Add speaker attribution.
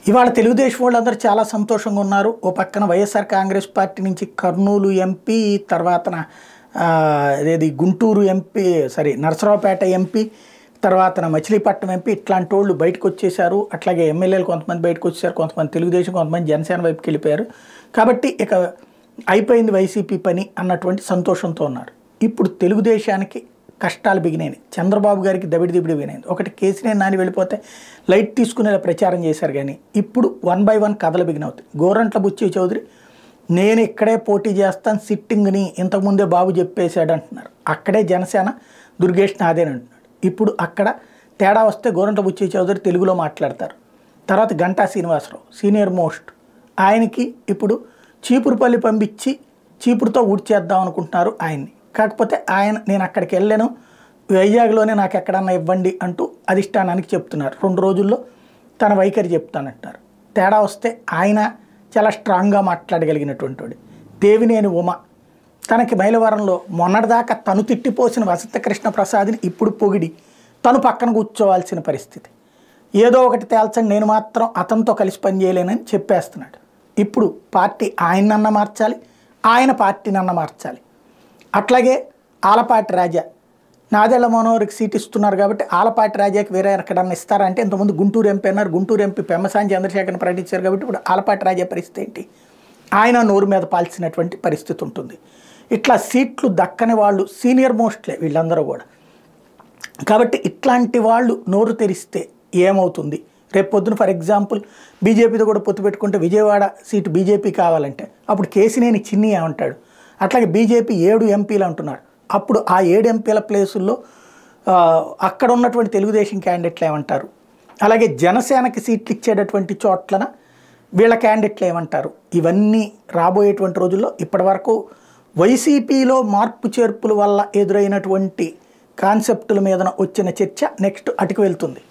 Speaker 1: ఇవాళ తెలుగుదేశం వాళ్ళందరూ చాలా సంతోషంగా ఉన్నారు ఓ పక్కన వైఎస్ఆర్ కాంగ్రెస్ పార్టీ నుంచి కర్నూలు ఎంపీ తర్వాతన ఆ, అదేది Guntur MP sorry Narasaraopet MP తర్వాత మచిలీపట్నం ఎంపీ ఇట్లాంటి వాళ్ళు బయటకు వచ్చేసారు అట్లాగే ఎమ్మెల్యేలు కొంతమంది బయటకు వచ్చేసారు కొంతమంది తెలుగుదేశం కొంతమంది జనసేన వైపుకి వెళ్ళిపోయారు కాబట్టి ఇక అయిపోయింది వైసీపీ పని అన్నటువంటి సంతోషంతో ఉన్నారు ఇప్పుడు తెలుగుదేశానికి కష్టాలు బిగినాయి చంద్రబాబు గారికి దబిడి దిబిడి బిగినాయి ఒకటి కేసీనేని నాని వెళ్ళిపోతే లైట్ తీసుకునేలా ప్రచారం చేశారు కానీ ఇప్పుడు వన్ బై వన్ కథలు బిగినవుతాయి గోరంట్ల బుచ్చి చౌదరి నేను ఇక్కడే పోటీ చేస్తాను సిట్టింగ్ని ఇంతకుముందే బాబు చెప్పేశాడు అంటున్నారు అక్కడే జనసేన దుర్గేష్ నాదేని అంటున్నాడు ఇప్పుడు అక్కడ తేడా వస్తే గోరంట్ల బుచ్చి చౌదరి తెలుగులో మాట్లాడతారు తర్వాత గంటా శ్రీనివాసరావు సీనియర్ మోస్ట్ ఆయనకి ఇప్పుడు చీపురుపల్లి పంపించి చీపురుతో ఊడ్చేద్దాం అనుకుంటున్నారు ఆయన్ని కాకపోతే ఆయన నేను అక్కడికి వెళ్ళాను వైజాగ్లోనే నాకు ఎక్కడన్నా ఇవ్వండి అంటూ అధిష్టానానికి చెప్తున్నారు రెండు రోజుల్లో తన వైఖరి చెప్తానంటారు తేడా వస్తే ఆయన చాలా స్ట్రాంగ్గా మాట్లాడగలిగినటువంటి వాడు దేవినేని ఉమ తనకి మైలవరంలో మొన్నటిదాకా తను తిట్టిపోసిన వసంత కృష్ణ ప్రసాద్ని ఇప్పుడు పొగిడి తను పక్కన కూర్చోవాల్సిన పరిస్థితి ఏదో ఒకటి తేల్చండి నేను మాత్రం అతనితో కలిసి పనిచేయలేనని చెప్పేస్తున్నాడు ఇప్పుడు పార్టీ ఆయనన్న మార్చాలి ఆయన పార్టీనన్న మార్చాలి అట్లాగే ఆలపాటి రాజా నాదెళ్ల మనోహర్కి సీట్ ఇస్తున్నారు కాబట్టి ఆలపాటి రాజాకి వేరే ఎక్కడన్నా ఇస్తారంటే ఇంతకుముందు గుంటూరు ఎంపీ అన్నారు గుంటూరు ఎంపీ పెమ్మసాని చంద్రశేఖర్ని ప్రకటించారు కాబట్టి ఇప్పుడు ఆలపాటి రాజా పరిస్థితి ఏంటి ఆయన నోరు మీద పాల్చినటువంటి పరిస్థితి ఉంటుంది ఇట్లా సీట్లు దక్కని వాళ్ళు సీనియర్ మోస్ట్లే వీళ్ళందరూ కూడా కాబట్టి ఇట్లాంటి వాళ్ళు నోరు తెరిస్తే ఏమవుతుంది రేపు పొద్దున ఫర్ ఎగ్జాంపుల్ బీజేపీతో కూడా పొత్తు పెట్టుకుంటే విజయవాడ సీటు బీజేపీ కావాలంటే అప్పుడు కేసినేని చిన్ని ఏమంటాడు అట్లాగే బీజేపీ ఏడు ఎంపీలు అంటున్నారు అప్పుడు ఆ ఏడు ఎంపీల ప్లేసుల్లో ఆ, అక్కడ ఉన్నటువంటి తెలుగుదేశం క్యాండిడేట్లు ఏమంటారు అలాగే జనసేనకి సీట్లు ఇచ్చేటటువంటి చోట్లన వీళ్ళ క్యాండిడేట్లు ఏమంటారు ఇవన్నీ రాబోయేటువంటి రోజుల్లో ఇప్పటివరకు వైసీపీలో మార్పు చేర్పుల వల్ల ఎదురైనటువంటి కాన్సెప్టుల మీద వచ్చిన చర్చ నెక్స్ట్ అటుకు వెళ్తుంది